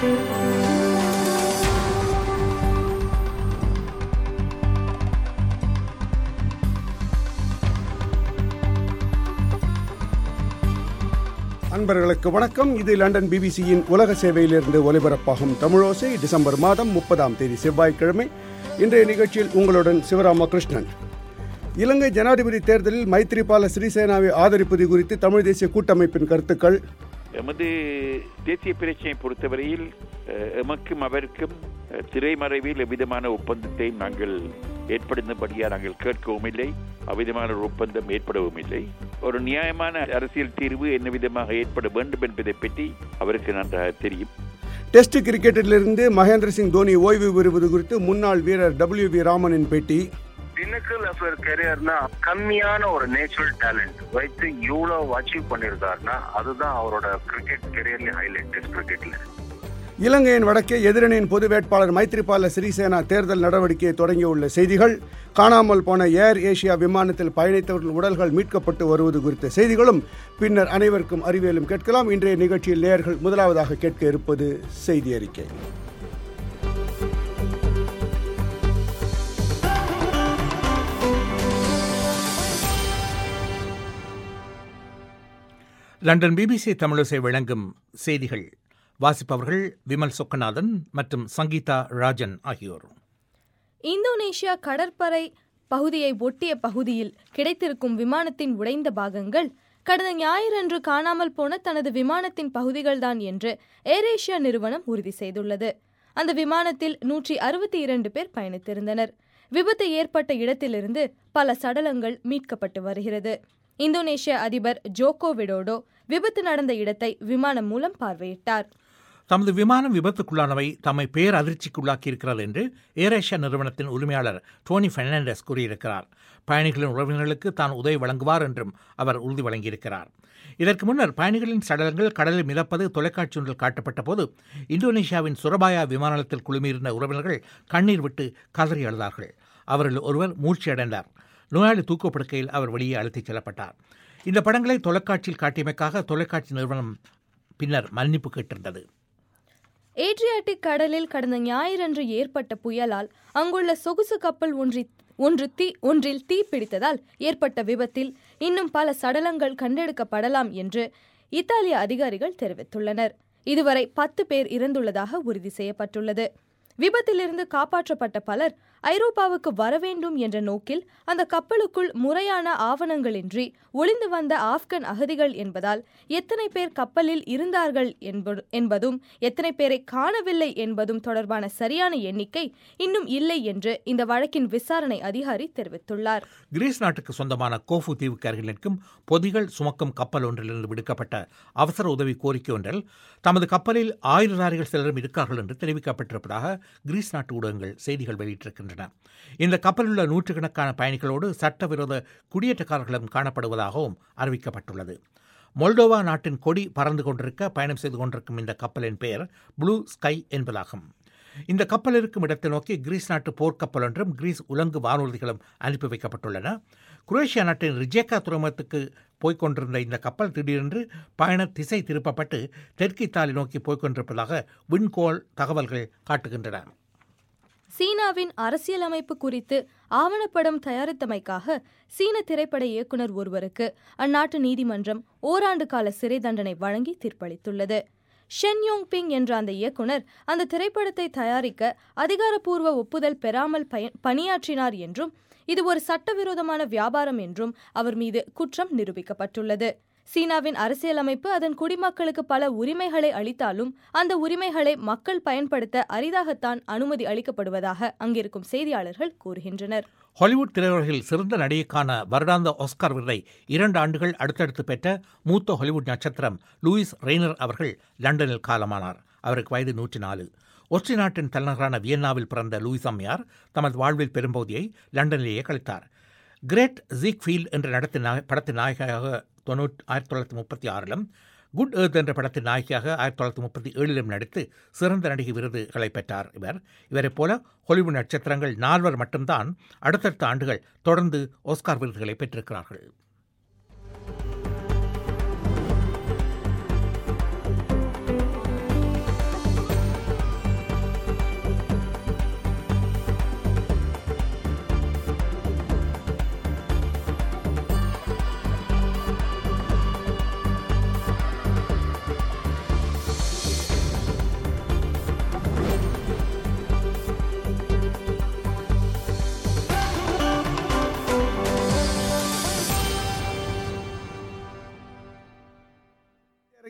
அன்பர்களுக்கு வணக்கம் இது லண்டன் பிபிசியின் உலக சேவையிலிருந்து ஒலிபரப்பாகும் தமிழோசை டிசம்பர் மாதம் முப்பதாம் தேதி செவ்வாய்க்கிழமை இன்றைய நிகழ்ச்சியில் உங்களுடன் சிவராமகிருஷ்ணன் இலங்கை ஜனாதிபதி தேர்தலில் மைத்ரிபால சிறிசேனாவை ஆதரிப்பது குறித்து தமிழ் தேசிய கூட்டமைப்பின் கருத்துக்கள் எமது தேசிய பிரச்சனையை பொறுத்தவரையில் அஹ், எமக்கும் அவருக்கும் அஹ், திரைமறைவில் எவ்விதமான ஒப்பந்தத்தையும் நாங்கள் ஏற்படுத்தும்படியாக நாங்கள் கேட்கவும் இல்லை அவ்விதமான ஒரு ஒப்பந்தம் ஏற்படவும் இல்லை ஒரு நியாயமான அரசியல் தீர்வு என்ன விதமாக ஏற்பட வேண்டும் என்பதை பற்றி அவருக்கு நன்றாக தெரியும் டெஸ்ட் கிரிக்கெட்டிலிருந்து மகேந்திர சிங் தோனி ஓய்வு பெறுவது குறித்து முன்னாள் வீரர் டபிள்யூ வி ராமனின் பேட்டி பின்னக்கல் ஆஃப் கரியர்னா கம்மியான ஒரு நேச்சுரல் டேலண்ட் வைத்து இவ்வளவு அச்சீவ் பண்ணியிருக்காருன்னா அதுதான் அவரோட கிரிக்கெட் கெரியர்ல ஹைலைட் டெஸ்ட் கிரிக்கெட்ல இலங்கையின் வடக்கே எதிரணியின் பொது வேட்பாளர் மைத்ரிபால சிறிசேனா தேர்தல் நடவடிக்கையை தொடங்கியுள்ள செய்திகள் காணாமல் போன ஏர் ஏசியா விமானத்தில் பயணித்தவர்கள் உடல்கள் மீட்கப்பட்டு வருவது குறித்த செய்திகளும் பின்னர் அனைவருக்கும் அறிவியலும் கேட்கலாம் இன்றைய நிகழ்ச்சியில் நேயர்கள் முதலாவதாக கேட்க இருப்பது செய்தி அறிக்கை லண்டன் பிபிசி தமிழசை வழங்கும் செய்திகள் வாசிப்பவர்கள் விமல் சொக்கநாதன் மற்றும் சங்கீதா ராஜன் ஆகியோர் இந்தோனேஷியா கடற்படை பகுதியை ஒட்டிய பகுதியில் கிடைத்திருக்கும் விமானத்தின் உடைந்த பாகங்கள் கடந்த ஞாயிறன்று காணாமல் போன தனது விமானத்தின் பகுதிகள்தான் என்று ஏரேஷியா நிறுவனம் உறுதி செய்துள்ளது அந்த விமானத்தில் நூற்றி அறுபத்தி இரண்டு பேர் பயணித்திருந்தனர் விபத்து ஏற்பட்ட இடத்திலிருந்து பல சடலங்கள் மீட்கப்பட்டு வருகிறது இந்தோனேஷிய அதிபர் ஜோகோ விடோடோ விபத்து நடந்த இடத்தை விமானம் மூலம் பார்வையிட்டார் தமது விமானம் விபத்துக்குள்ளானவை தம்மை பேர் அதிர்ச்சிக்குள்ளாக்கியிருக்கிறது என்று ஏரேஷியா நிறுவனத்தின் உரிமையாளர் டோனி பெர்னாண்டஸ் கூறியிருக்கிறார் பயணிகளின் உறவினர்களுக்கு தான் உதவி வழங்குவார் என்றும் அவர் உறுதி வழங்கியிருக்கிறார் இதற்கு முன்னர் பயணிகளின் சடலங்கள் கடலில் மிதப்பது தொலைக்காட்சி ஒன்றில் காட்டப்பட்ட போது இந்தோனேஷியாவின் சுரபாயா விமான நிலையத்தில் குழுமியிருந்த உறவினர்கள் கண்ணீர் விட்டு கதறி அழுதார்கள் அவரில் ஒருவர் மூழ்ச்சியடைந்தார் நோயாளி தூக்கப்படுக்கையில் அவர் வெளியே அழுத்திச் செல்லப்பட்டார் இந்த படங்களை தொலைக்காட்சியில் காட்டியமைக்காக தொலைக்காட்சி நிறுவனம் பின்னர் மன்னிப்பு கேட்டிருந்தது ஏட்ரியாட்டிக் கடலில் கடந்த ஞாயிறன்று ஏற்பட்ட புயலால் அங்குள்ள சொகுசு கப்பல் ஒன்றி ஒன்று தீ ஒன்றில் தீ பிடித்ததால் ஏற்பட்ட விபத்தில் இன்னும் பல சடலங்கள் கண்டெடுக்கப்படலாம் என்று இத்தாலிய அதிகாரிகள் தெரிவித்துள்ளனர் இதுவரை பத்து பேர் இறந்துள்ளதாக உறுதி செய்யப்பட்டுள்ளது விபத்திலிருந்து காப்பாற்றப்பட்ட பலர் ஐரோப்பாவுக்கு வரவேண்டும் என்ற நோக்கில் அந்த கப்பலுக்குள் முறையான ஆவணங்களின்றி ஒளிந்து வந்த ஆப்கன் அகதிகள் என்பதால் எத்தனை பேர் கப்பலில் இருந்தார்கள் என்பது- என்பதும் எத்தனை பேரை காணவில்லை என்பதும் தொடர்பான சரியான எண்ணிக்கை இன்னும் இல்லை என்று இந்த வழக்கின் விசாரணை அதிகாரி தெரிவித்துள்ளார் கிரீஸ் நாட்டுக்கு சொந்தமான கோஃபு தீவுக்கு அருகில் நிற்கும் பொதிகள் சுமக்கும் கப்பல் ஒன்றிலிருந்து விடுக்கப்பட்ட அவசர உதவி கோரிக்கை ஒன்றில் தமது கப்பலில் ஆயுததாரிகள் சிலரும் இருக்கார்கள் என்று தெரிவிக்கப்பட்டிருப்பதாக கிரீஸ் நாட்டு ஊடகங்கள் செய்திகள் வெளியிட்டிருக்கின்றன இந்த கப்பலில் உள்ள நூற்றுக்கணக்கான பயணிகளோடு சட்டவிரோத குடியேற்றக்காரர்களும் காணப்படுவதாகவும் அறிவிக்கப்பட்டுள்ளது மொல்டோவா நாட்டின் கொடி பறந்து கொண்டிருக்க பயணம் செய்து கொண்டிருக்கும் இந்த கப்பலின் பெயர் ப்ளூ ஸ்கை என்பதாகும் இந்த கப்பல் இருக்கும் இடத்தை நோக்கி கிரீஸ் நாட்டு போர்க்கப்பல் ஒன்றும் கிரீஸ் உலங்கு வானூர்திகளும் அனுப்பி வைக்கப்பட்டுள்ளன குரேஷியா நாட்டின் ரிஜேக்கா துறைமுகத்துக்கு போய்க் கொண்டிருந்த இந்த கப்பல் திடீரென்று பயண திசை திருப்பப்பட்டு தெற்கு இத்தாலி நோக்கி போய்க் கொண்டிருப்பதாக விண்கோள் தகவல்கள் காட்டுகின்றன சீனாவின் அரசியலமைப்பு குறித்து ஆவணப்படம் தயாரித்தமைக்காக சீன திரைப்பட இயக்குனர் ஒருவருக்கு அந்நாட்டு நீதிமன்றம் ஓராண்டு கால சிறை தண்டனை வழங்கி தீர்ப்பளித்துள்ளது ஷென் யோங் பிங் என்ற அந்த இயக்குனர் அந்த திரைப்படத்தை தயாரிக்க அதிகாரப்பூர்வ ஒப்புதல் பெறாமல் பய- பணியாற்றினார் என்றும் இது ஒரு சட்டவிரோதமான வியாபாரம் என்றும் அவர் மீது குற்றம் நிரூபிக்கப்பட்டுள்ளது சீனாவின் அரசியலமைப்பு அதன் குடிமக்களுக்கு பல உரிமைகளை அளித்தாலும் அந்த உரிமைகளை மக்கள் பயன்படுத்த அரிதாகத்தான் அனுமதி அளிக்கப்படுவதாக அங்கிருக்கும் செய்தியாளர்கள் கூறுகின்றனர் ஹாலிவுட் திரையுலகில் சிறந்த நடிகைக்கான வருடாந்த ஆஸ்கார் விருதை இரண்டு ஆண்டுகள் அடுத்தடுத்து பெற்ற மூத்த ஹாலிவுட் நட்சத்திரம் லூயிஸ் ரெய்னர் அவர்கள் லண்டனில் காலமானார் அவருக்கு வயது நூற்றி நாலு ஒஸ்ட்ரி நாட்டின் தலைநகரான வியன்னாவில் பிறந்த லூயிஸ் அம்மையார் தமது வாழ்வில் பெரும்பகுதியை லண்டனிலேயே கழித்தார் கிரேட் ஜீக்ஃபீல்ட் என்ற நடத்தின் நாய- படத்தின் நாயகியாக தொண்ணூற்றி ஆயிரத்தி தொள்ளாயிரத்தி முப்பத்தி ஆறிலும் குட் ஏர்த் என்ற படத்தின் நாயகியாக ஆயிரத்தி தொள்ளாயிரத்தி முப்பத்தி ஏழிலும் நடித்து சிறந்த நடிகை விருதுகளை பெற்றார் இவர் இவரைப் போல ஹாலிவுட் நட்சத்திரங்கள் நால்வர் மட்டும்தான் அடுத்தடுத்த ஆண்டுகள் தொடர்ந்து ஆஸ்கார் விருதுகளை பெற்றிருக்கிறார்கள்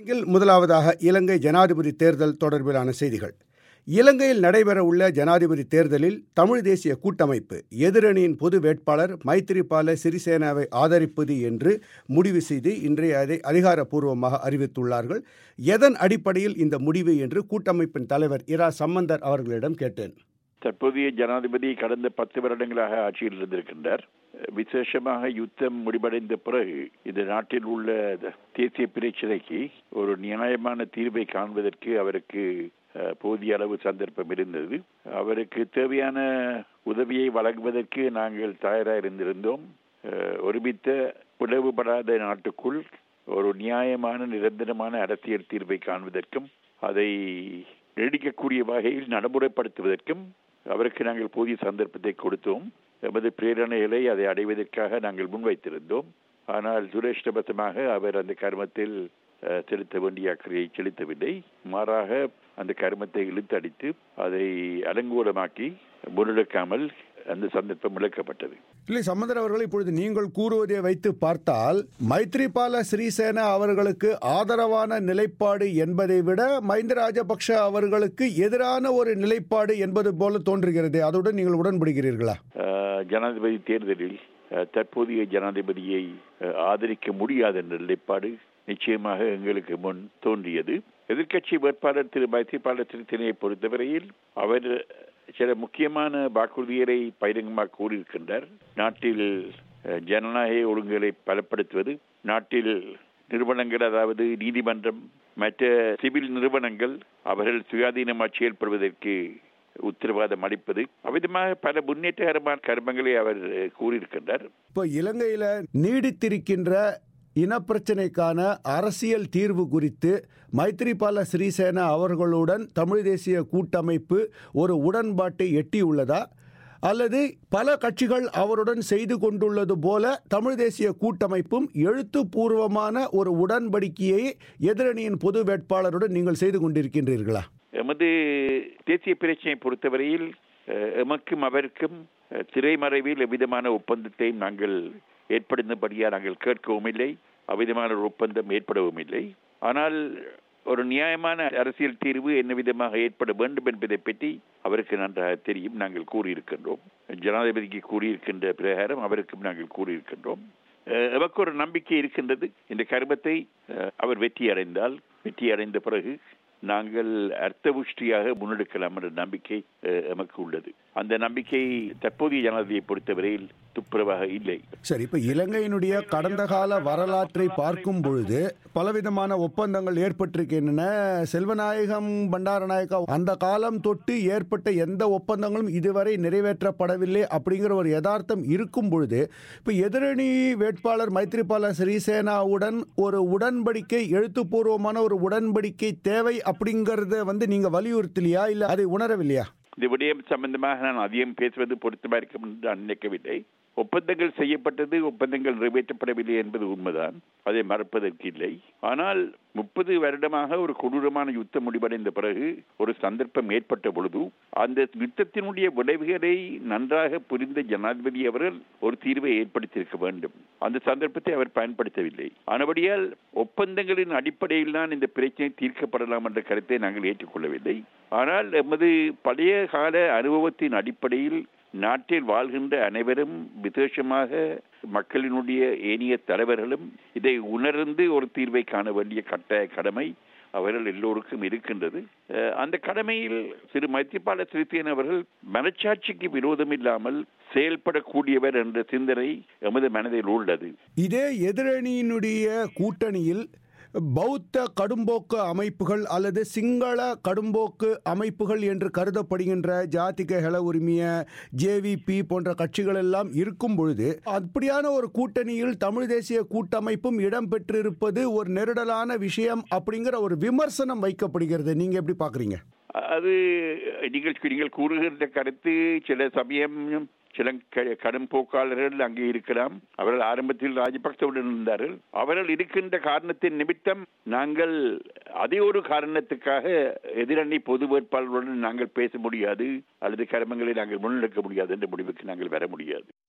இல் முதலாவதாக இலங்கை ஜனாதிபதி தேர்தல் தொடர்பிலான செய்திகள் இலங்கையில் நடைபெறவுள்ள ஜனாதிபதி தேர்தலில் தமிழ் தேசிய கூட்டமைப்பு எதிரணியின் பொது வேட்பாளர் மைத்திரிபால சிறிசேனாவை ஆதரிப்பது என்று முடிவு செய்து இன்றைய அதை அதிகாரப்பூர்வமாக அறிவித்துள்ளார்கள் எதன் அடிப்படையில் இந்த முடிவு என்று கூட்டமைப்பின் தலைவர் இரா சம்பந்தர் அவர்களிடம் கேட்டேன் தற்போதைய ஜனாதிபதி கடந்த பத்து வருடங்களாக ஆட்சியில் இருந்திருக்கின்றார் விசேஷமாக யுத்தம் முடிவடைந்த பிறகு இந்த நாட்டில் உள்ள தேசிய பிரச்சனைக்கு ஒரு நியாயமான தீர்வை காண்பதற்கு அவருக்கு அஹ், போதிய அளவு சந்தர்ப்பம் இருந்தது அவருக்கு தேவையான உதவியை வழங்குவதற்கு நாங்கள் தயாராக இருந்திருந்தோம் அஹ், ஒருமித்த பிளவுபடாத நாட்டுக்குள் ஒரு நியாயமான நிரந்தரமான அரசியல் தீர்வை காண்பதற்கும் அதை நீடிக்கக்கூடிய வகையில் நடைமுறைப்படுத்துவதற்கும் அவருக்கு நாங்கள் போதிய சந்தர்ப்பத்தை கொடுத்தோம் எமது பிரேரணைகளை அதை அடைவதற்காக நாங்கள் முன்வைத்திருந்தோம் ஆனால் துரஷ்டபத்தமாக அவர் அந்த கர்மத்தில் அஹ், செலுத்த வேண்டிய அக்கறையை செலுத்தவில்லை மாறாக அந்த கர்மத்தை இழுத்தடித்து அதை அலங்கூலமாக்கி முன்னெடுக்காமல் அந்த சந்தர்ப்பம் இழக்கப்பட்டது இல்லை சம்பந்தர் அவர்கள் இப்பொழுது நீங்கள் கூறுவதை வைத்து பார்த்தால் மைத்ரிபால சிறிசேனா அவர்களுக்கு ஆதரவான நிலைப்பாடு என்பதை விட மஹிந்த ராஜபக்ஷ அவர்களுக்கு எதிரான ஒரு நிலைப்பாடு என்பது போல தோன்றுகிறது அதுடன் நீங்கள் உடன்படுகிறீர்களா அஹ், ஜனாதிபதி தேர்தலில் அஹ், தற்போதைய ஜனாதிபதியை அஹ், ஆதரிக்க முடியாத என்ற நிலைப்பாடு நிச்சயமாக எங்களுக்கு முன் தோன்றியது எதிர்க்கட்சி வேட்பாளர் திரு மைத்திரிபால சிறிசேனையை பொறுத்தவரையில் அவர் சில முக்கியமான வாக்குறுதிகளை பகிரங்கமாக கூறியிருக்கின்றார் நாட்டில் அஹ், ஜனநாயக ஒழுங்குகளை பலப்படுத்துவது நாட்டில் நிறுவனங்கள் அதாவது நீதிமன்றம் மற்ற சிவில் நிறுவனங்கள் அவர்கள் சுயாதீனமாக செயல்படுவதற்கு உத்தரவாதம் அளிப்பது அவ்விதமாக பல முன்னேற்றகரமான கர்மங்களை அவர் அஹ், கூறியிருக்கின்றார் இப்போ இலங்கையில் நீடித்திருக்கின்ற இனப்பிரச்சினைக்கான அரசியல் தீர்வு குறித்து மைத்ரிபால சிறிசேனா அவர்களுடன் தமிழ் தேசிய கூட்டமைப்பு ஒரு உடன்பாட்டை எட்டியுள்ளதா அல்லது பல கட்சிகள் அவருடன் செய்து கொண்டுள்ளது போல தமிழ் தேசிய கூட்டமைப்பும் எழுத்துப்பூர்வமான ஒரு உடன்படிக்கையை எதிரணியின் பொது வேட்பாளருடன் நீங்கள் செய்து கொண்டிருக்கின்றீர்களா எமது தேசிய பிரச்சனையை பொறுத்தவரையில் அஹ், எமக்கும் அவருக்கும் அஹ், திரைமறைவில் எவ்விதமான ஒப்பந்தத்தையும் நாங்கள் ஏற்படுத்தும்படியாக நாங்கள் கேட்கவும் இல்லை அவ்விதமான ஒரு ஒப்பந்தம் ஏற்படவும் இல்லை ஆனால் ஒரு நியாயமான அரசியல் தீர்வு என்ன விதமாக ஏற்பட வேண்டும் என்பதை பற்றி அவருக்கு நன்றாக தெரியும் நாங்கள் கூறியிருக்கின்றோம் ஜனாதிபதிக்கு கூறியிருக்கின்ற பிரகாரம் அவருக்கும் நாங்கள் கூறியிருக்கின்றோம் அஹ், எமக்கு ஒரு நம்பிக்கை இருக்கின்றது இந்த கருமத்தை அஹ், அவர் வெற்றி அடைந்தால் வெற்றி அடைந்த பிறகு நாங்கள் அர்த்தபுஷ்டியாக முன்னெடுக்கலாம் என்ற நம்பிக்கை அஹ், எமக்கு உள்ளது அந்த நம்பிக்கை தற்போதைய ஜனாதிபதியை பொறுத்தவரையில் துப்புரவாக இல்லை சரி இப்போ இலங்கையினுடைய கடந்த கால வரலாற்றை பார்க்கும் பொழுது பலவிதமான ஒப்பந்தங்கள் ஏற்பட்டிருக்கின்றன செல்வநாயகம் பண்டாரநாயக்கா அந்த காலம் தொட்டு ஏற்பட்ட எந்த ஒப்பந்தங்களும் இதுவரை நிறைவேற்றப்படவில்லை அப்படிங்கிற ஒரு யதார்த்தம் இருக்கும் பொழுது இப்போ எதிரணி வேட்பாளர் மைத்ரிபால சிறிசேனாவுடன் ஒரு உடன்படிக்கை எழுத்துப்பூர்வமான ஒரு உடன்படிக்கை தேவை அப்படிங்கறத வந்து நீங்க வலியுறுத்தலையா இல்ல அதை உணரவில்லையா இந்த விடயம் சம்பந்தமாக நான் அதிகம் பேசுவது பொருத்தமாக இருக்கும் என்று நான் நினைக்கவில்லை ஒப்பந்தங்கள் செய்யப்பட்டது ஒப்பந்தங்கள் நிறைவேற்றப்படவில்லை என்பது உண்மைதான் அதை மறப்பதற்கு இல்லை ஆனால் முப்பது வருடமாக ஒரு கொடூரமான யுத்தம் முடிவடைந்த பிறகு ஒரு சந்தர்ப்பம் ஏற்பட்ட பொழுது அந்த யுத்தத்தினுடைய விளைவுகளை நன்றாக புரிந்த ஜனாதிபதி அவர்கள் ஒரு தீர்வை ஏற்படுத்தியிருக்க வேண்டும் அந்த சந்தர்ப்பத்தை அவர் பயன்படுத்தவில்லை ஆனபடியால் ஒப்பந்தங்களின் அடிப்படையில் தான் இந்த பிரச்சனை தீர்க்கப்படலாம் என்ற கருத்தை நாங்கள் ஏற்றுக்கொள்ளவில்லை ஆனால் எமது பழைய கால அனுபவத்தின் அடிப்படையில் நாட்டில் வாழ்கின்ற அனைவரும் விசேஷமாக மக்களினுடைய ஏனைய தலைவர்களும் இதை உணர்ந்து ஒரு தீர்வை காண வேண்டிய கட்டாய கடமை அவர்கள் எல்லோருக்கும் இருக்கின்றது அஹ், அந்த கடமையில் திரு மைத்திரிபால சிறிசேன அவர்கள் மனச்சாட்சிக்கு விரோதம் இல்லாமல் செயல்படக்கூடியவர் என்ற சிந்தனை எமது மனதில் உள்ளது இதே எதிரணியினுடைய கூட்டணியில் பௌத்த கடும்போக்கு அமைப்புகள் அல்லது சிங்கள கடும்போக்கு அமைப்புகள் என்று கருதப்படுகின்ற ஜாதிக ஹெல உரிமைய ஜேவிபி போன்ற கட்சிகள் எல்லாம் இருக்கும் பொழுது அப்படியான ஒரு கூட்டணியில் தமிழ் தேசிய கூட்டமைப்பும் இடம்பெற்றிருப்பது ஒரு நெருடலான விஷயம் அப்படிங்கிற ஒரு விமர்சனம் வைக்கப்படுகிறது நீங்க எப்படி பாக்குறீங்க அது நீங்கள் நீங்கள் கூறுகின்ற கருத்து சில சமயம் சில க- கடும் போக்காளர்கள் அங்கே இருக்கலாம் அவர்கள் ஆரம்பத்தில் ராஜபக்சவுடன் இருந்தார்கள் அவர்கள் இருக்கின்ற காரணத்தின் நிமித்தம் நாங்கள் அதே ஒரு காரணத்துக்காக எதிரணி பொது வேட்பாளர்களுடன் நாங்கள் பேச முடியாது அல்லது கர்மங்களை நாங்கள் முன்னெடுக்க முடியாது என்ற முடிவுக்கு நாங்கள் வர முடியாது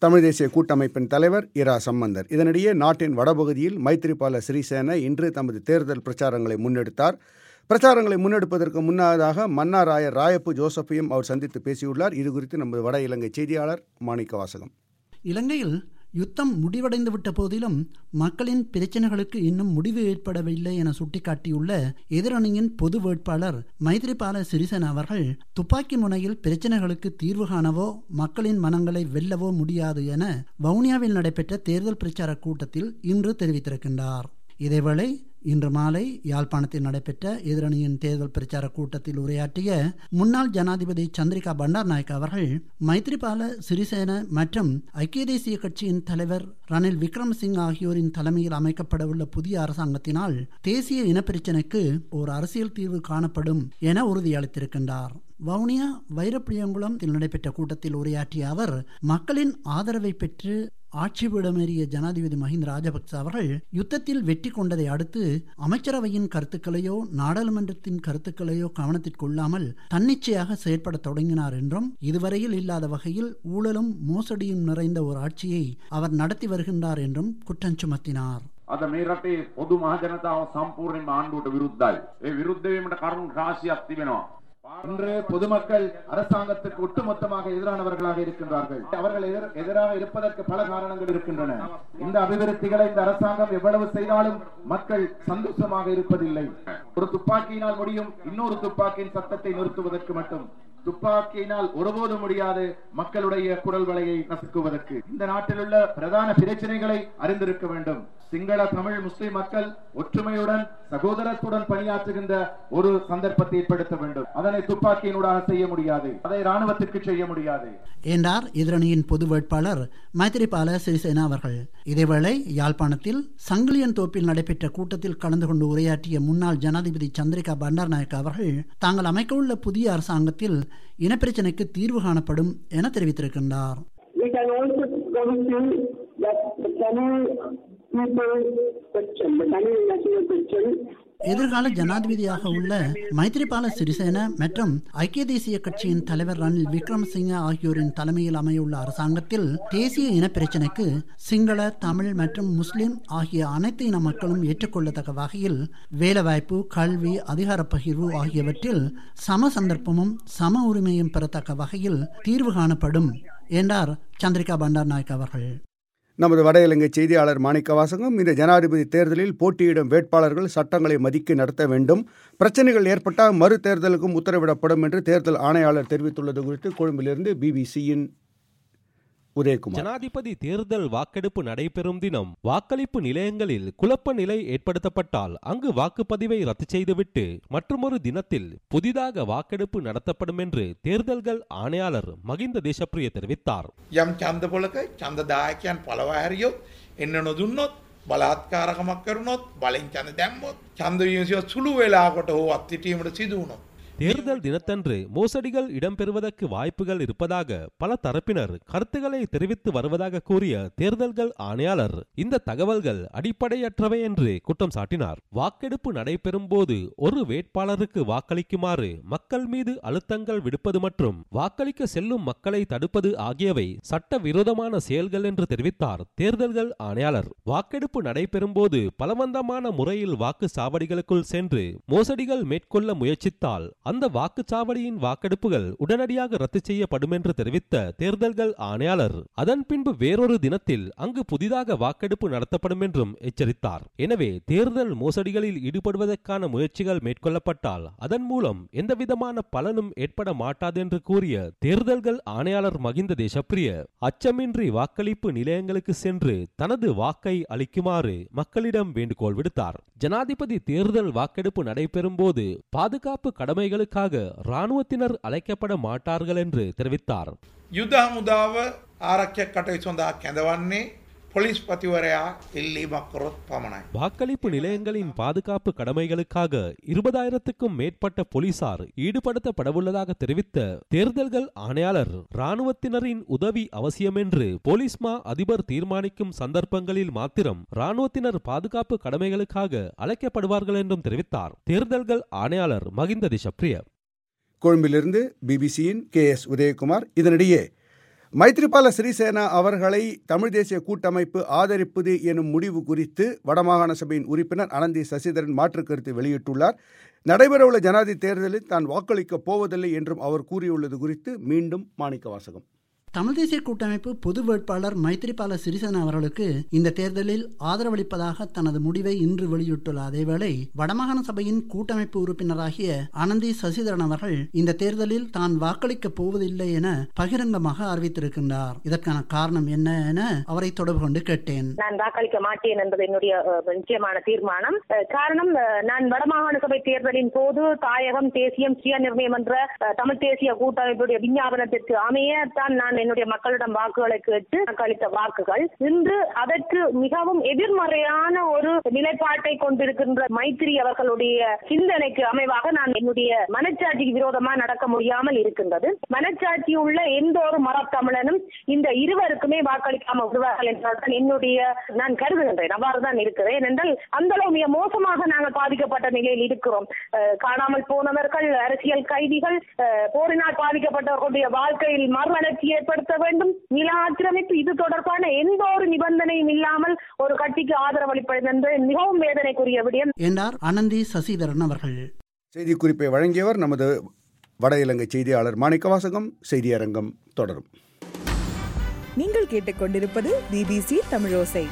தமிழ் தேசிய கூட்டமைப்பின் தலைவர் இரா சம்பந்தர் இதனிடையே நாட்டின் வடபகுதியில் மைத்ரிபால சிறிசேன இன்று தமது தேர்தல் பிரச்சாரங்களை முன்னெடுத்தார் பிரச்சாரங்களை முன்னெடுப்பதற்கு முன்னதாக மன்னாராயர் ராயப்பு ஜோசப்பையும் அவர் சந்தித்து பேசியுள்ளார் இது குறித்து நமது வட இலங்கை செய்தியாளர் மாணிக்க வாசகம் இலங்கையில் யுத்தம் முடிவடைந்துவிட்ட போதிலும் மக்களின் பிரச்சனைகளுக்கு இன்னும் முடிவு ஏற்படவில்லை என சுட்டிக்காட்டியுள்ள எதிரணியின் பொது வேட்பாளர் மைத்ரிபால சிறிசேன அவர்கள் துப்பாக்கி முனையில் பிரச்சனைகளுக்கு தீர்வு காணவோ மக்களின் மனங்களை வெல்லவோ முடியாது என வவுனியாவில் நடைபெற்ற தேர்தல் பிரச்சார கூட்டத்தில் இன்று தெரிவித்திருக்கின்றார் இதேவேளை இன்று மாலை யாழ்ப்பாணத்தில் நடைபெற்ற எதிரணியின் தேர்தல் பிரச்சார கூட்டத்தில் உரையாற்றிய முன்னாள் ஜனாதிபதி சந்திரிகா பண்டார்நாயக் அவர்கள் மைத்ரிபால சிறிசேன மற்றும் ஐக்கிய தேசிய கட்சியின் தலைவர் ரணில் விக்ரமசிங் ஆகியோரின் தலைமையில் அமைக்கப்படவுள்ள புதிய அரசாங்கத்தினால் தேசிய இனப்பிரச்சினைக்கு ஒரு அரசியல் தீர்வு காணப்படும் என உறுதியளித்திருக்கின்றார் வவுனியா வைரப்பிரியங்குளத்தில் நடைபெற்ற கூட்டத்தில் உரையாற்றிய அவர் மக்களின் ஆதரவை பெற்று ஆட்சிபீடமேறிய ஜனாதிபதி மஹிந்த ராஜபக்ச அவர்கள் யுத்தத்தில் வெற்றி கொண்டதை அடுத்து அமைச்சரவையின் கருத்துக்களையோ நாடாளுமன்றத்தின் கருத்துக்களையோ கவனத்திற்கொள்ளாமல் தன்னிச்சையாக செயற்பட தொடங்கினார் என்றும் இதுவரையில் இல்லாத வகையில் ஊழலும் மோசடியும் நிறைந்த ஒரு ஆட்சியை அவர் நடத்தி வருகின்றார் என்றும் குற்றம் சுமத்தினார் අද මේ රටේ පොදු මහජනතාව සම්පූර්ණයෙන්ම ආණ්ඩුවට විරුද්ධයි. ඒ විරුද්ධ වීමට කරුණු රාශියක් තිබෙනවා. இன்று பொதுமக்கள் அரசாங்கத்துக்கு ஒட்டுமொத்தமாக எதிரானவர்களாக இருக்கின்றார்கள் அவர்கள் எதிர்- எதிராக இருப்பதற்கு பல காரணங்கள் இருக்கின்றன இந்த அபிவிருத்திகளை இந்த அரசாங்கம் எவ்வளவு செய்தாலும் மக்கள் சந்தோஷமாக இருப்பதில்லை ஒரு துப்பாக்கியினால் முடியும் இன்னொரு துப்பாக்கியின் சத்தத்தை நிறுத்துவதற்கு மட்டும் துப்பாக்கியினால் ஒருபோதும் முடியாது மக்களுடைய குரல் வலையை நசுக்குவதற்கு இந்த நாட்டில் உள்ள பிரதான பிரச்சனைகளை அறிந்திருக்க வேண்டும் சிங்கள தமிழ் முஸ்லிம் மக்கள் ஒற்றுமையுடன் சகோதரத்துடன் பணியாற்றுகின்ற ஒரு சந்தர்ப்பத்தை ஏற்படுத்த வேண்டும் அதனை துப்பாக்கியினூடாக செய்ய முடியாது அதை ராணுவத்திற்கு செய்ய முடியாது என்றார் எதிரணியின் பொது வேட்பாளர் மைத்திரிபால சிறிசேனா அவர்கள் இதேவேளை யாழ்ப்பாணத்தில் சங்கிலியன் தோப்பில் நடைபெற்ற கூட்டத்தில் கலந்து கொண்டு உரையாற்றிய முன்னாள் ஜனாதிபதி சந்திரிகா பண்டார்நாயக் அவர்கள் தாங்கள் அமைக்கவுள்ள புதிய அரசாங்கத்தில் இனப்பிரச்சினைக்கு தீர்வு காணப்படும் என தெரிவித்திருக்கின்றார் we can also guarantee that the Tamil people question, the Tamil national question, எதிர்கால ஜனாதிபதியாக உள்ள மைத்ரிபால சிறிசேன மற்றும் ஐக்கிய தேசிய கட்சியின் தலைவர் ரணில் விக்ரமசிங்க ஆகியோரின் தலைமையில் அமையுள்ள அரசாங்கத்தில் தேசிய இனப்பிரச்சினைக்கு சிங்கள தமிழ் மற்றும் முஸ்லிம் ஆகிய அனைத்து இன மக்களும் ஏற்றுக்கொள்ளத்தக்க வகையில் வேலைவாய்ப்பு கல்வி அதிகார பகிர்வு ஆகியவற்றில் சம சந்தர்ப்பமும் சம உரிமையும் பெறத்தக்க வகையில் தீர்வு காணப்படும் என்றார் சந்திரிகா பண்டார்நாயக் அவர்கள் நமது வட இலங்கை செய்தியாளர் மாணிக்க வாசகம் இந்த ஜனாதிபதி தேர்தலில் போட்டியிடும் வேட்பாளர்கள் சட்டங்களை மதிக்க நடத்த வேண்டும் பிரச்சனைகள் ஏற்பட்டால் மறு தேர்தலுக்கும் உத்தரவிடப்படும் என்று தேர்தல் ஆணையாளர் தெரிவித்துள்ளது குறித்து கொழும்பிலிருந்து பிபிசியின் உதயகுமார் ஜனாதிபதி தேர்தல் வாக்கெடுப்பு நடைபெறும் தினம் வாக்களிப்பு நிலையங்களில் குழப்ப நிலை ஏற்படுத்தப்பட்டால் அங்கு வாக்குப்பதிவை ரத்து செய்துவிட்டு மற்றொரு தினத்தில் புதிதாக வாக்கெடுப்பு நடத்தப்படும் என்று தேர்தல்கள் ஆணையாளர் மகிந்த தேசப்பிரிய தெரிவித்தார் යම් චන්දපොලක චන්දදායකයන් පලවා හැරියොත් එන්න නොදුන්නොත් බලාත්කාරකමක් කරුණොත් බලින් චඳ දැම්මොත් චන්ද විමසිව සුළු වෙලාකොට හෝ අත්තිටීමට සිදුවුණොත්. தேர்தல் தினத்தன்று மோசடிகள் இடம்பெறுவதற்கு வாய்ப்புகள் இருப்பதாக பல தரப்பினர் கருத்துக்களை தெரிவித்து வருவதாக கூறிய தேர்தல்கள் ஆணையாளர் இந்த தகவல்கள் அடிப்படையற்றவை என்று குற்றம் சாட்டினார் வாக்கெடுப்பு நடைபெறும் போது ஒரு வேட்பாளருக்கு வாக்களிக்குமாறு மக்கள் மீது அழுத்தங்கள் விடுப்பது மற்றும் வாக்களிக்க செல்லும் மக்களை தடுப்பது ஆகியவை சட்ட விரோதமான செயல்கள் என்று தெரிவித்தார் தேர்தல்கள் ஆணையாளர் வாக்கெடுப்பு நடைபெறும் போது பலவந்தமான முறையில் வாக்கு சாவடிகளுக்குள் சென்று மோசடிகள் மேற்கொள்ள முயற்சித்தால் அந்த வாக்குச்சாவடியின் வாக்கெடுப்புகள் உடனடியாக ரத்து செய்யப்படும் என்று தெரிவித்த தேர்தல்கள் ஆணையாளர் அதன் பின்பு வேறொரு தினத்தில் அங்கு புதிதாக வாக்கெடுப்பு நடத்தப்படும் என்றும் எச்சரித்தார் எனவே தேர்தல் மோசடிகளில் ஈடுபடுவதற்கான முயற்சிகள் மேற்கொள்ளப்பட்டால் அதன் மூலம் எந்தவிதமான பலனும் ஏற்பட மாட்டாது என்று கூறிய தேர்தல்கள் ஆணையாளர் மகிந்த தேசப்பிரிய அச்சமின்றி வாக்களிப்பு நிலையங்களுக்கு சென்று தனது வாக்கை அளிக்குமாறு மக்களிடம் வேண்டுகோள் விடுத்தார் ஜனாதிபதி தேர்தல் வாக்கெடுப்பு நடைபெறும் போது பாதுகாப்பு கடமைகளுக்காக ராணுவத்தினர் அழைக்கப்பட மாட்டார்கள் என்று தெரிவித்தார் යුද හමුදාව ආරක්ෂක කටයුතු සඳහා කැඳවන්නේ පොලිස් පතිවරයා ඉල්ලීමක් කරොත් පමණයි. வாக்களிப்பு நிலையங்களின் பாதுகாப்பு கடமைகளுக்காக இருபதாயிரத்துக்கும் மேற்பட்ட போலீசார் ஈடுபடுத்தப்படவுள்ளதாக தெரிவித்த தேர்தல்கள் ஆணையாளர் ராணுவத்தினரின் உதவி அவசியம் என்று போலீஸ் மா அதிபர் தீர்மானிக்கும் சந்தர்ப்பங்களில் மாத்திரம் ராணுவத்தினர் பாதுகாப்பு கடமைகளுக்காக அழைக்கப்படுவார்கள் என்றும் தெரிவித்தார் தேர்தல்கள் ஆணையாளர் மகிந்த திசப்ரிய கொழும்பிலிருந்து பிபிசியின் கே எஸ் உதயகுமார் இதனிடையே மைத்ரிபால சிறிசேனா அவர்களை தமிழ் தேசிய கூட்டமைப்பு ஆதரிப்பது எனும் முடிவு குறித்து வடமாகாண சபையின் உறுப்பினர் அனந்தி சசிதரன் மாற்றுக் கருத்து வெளியிட்டுள்ளார் நடைபெறவுள்ள ஜனாதிபதி தேர்தலில் தான் வாக்களிக்கப் போவதில்லை என்றும் அவர் கூறியுள்ளது குறித்து மீண்டும் மாணிக்க வாசகம் தமிழ் தேசிய கூட்டமைப்பு பொது வேட்பாளர் மைத்ரிபால சிறிசேனா அவர்களுக்கு இந்த தேர்தலில் ஆதரவளிப்பதாக தனது முடிவை இன்று வெளியிட்டுள்ள அதேவேளை வடமாகாண சபையின் கூட்டமைப்பு உறுப்பினராகிய அனந்தி சசிதரன் அவர்கள் இந்த தேர்தலில் தான் வாக்களிக்கப் போவதில்லை என பகிரங்கமாக அறிவித்திருக்கின்றார் இதற்கான காரணம் என்ன என அவரை தொடர்பு கொண்டு கேட்டேன் நான் வாக்களிக்க மாட்டேன் என்பது என்னுடைய அஹ், நிச்சயமான தீர்மானம் அஹ், காரணம் அஹ், நான் வடமாகாண சபை தேர்தலின் போது தாயகம் தேசியம் சுய நிர்ணயம் என்ற அஹ், தமிழ் தேசிய கூட்டமைப்புடைய விஞ்ஞாபனத்திற்கு அமைய தான் நான் என்னுடைய மக்களிடம் வாக்குகளை கேட்டு வாக்களித்த வாக்குகள் இன்று அதற்கு மிகவும் எதிர்மறையான ஒரு நிலைப்பாட்டை கொண்டிருக்கின்ற மைத்திரி அவர்களுடைய சிந்தனைக்கு அமைவாக நான் என்னுடைய மனச்சாட்சிக்கு விரோதமா நடக்க முடியாமல் இருக்கின்றது மனச்சாட்சி உள்ள எந்த ஒரு மரத்தமிழனும் இந்த இருவருக்குமே வாக்களிக்காம விடுவார்கள் என்றால்தான் என்னுடைய நான் கருதுகின்றேன் அவ்வாறு தான் இருக்கிறேன் ஏனென்றால் அந்த அளவு மிக மோசமாக நாங்கள் பாதிக்கப்பட்ட நிலையில் இருக்கிறோம் அஹ், காணாமல் போனவர்கள் அரசியல் கைதிகள் அஹ், போரினால் பாதிக்கப்பட்டவர்களுடைய வாழ்க்கையில் மறுவளர்ச்சி ஏற்படுத்த வேண்டும் நில ஆக்கிரமிப்பு இது தொடர்பான எந்த ஒரு நிபந்தனையும் இல்லாமல் ஒரு கட்சிக்கு ஆதரவளிப்பது என்று மிகவும் வேதனைக்குரிய விடயம் என்றார் அனந்தி சசிதரன் அவர்கள் செய்திக்குறிப்பை வழங்கியவர் நமது வட இலங்கை செய்தியாளர் மாணிக்க வாசகம் செய்தியரங்கம் தொடரும் நீங்கள் கேட்டுக்கொண்டிருப்பது பிபிசி தமிழோசை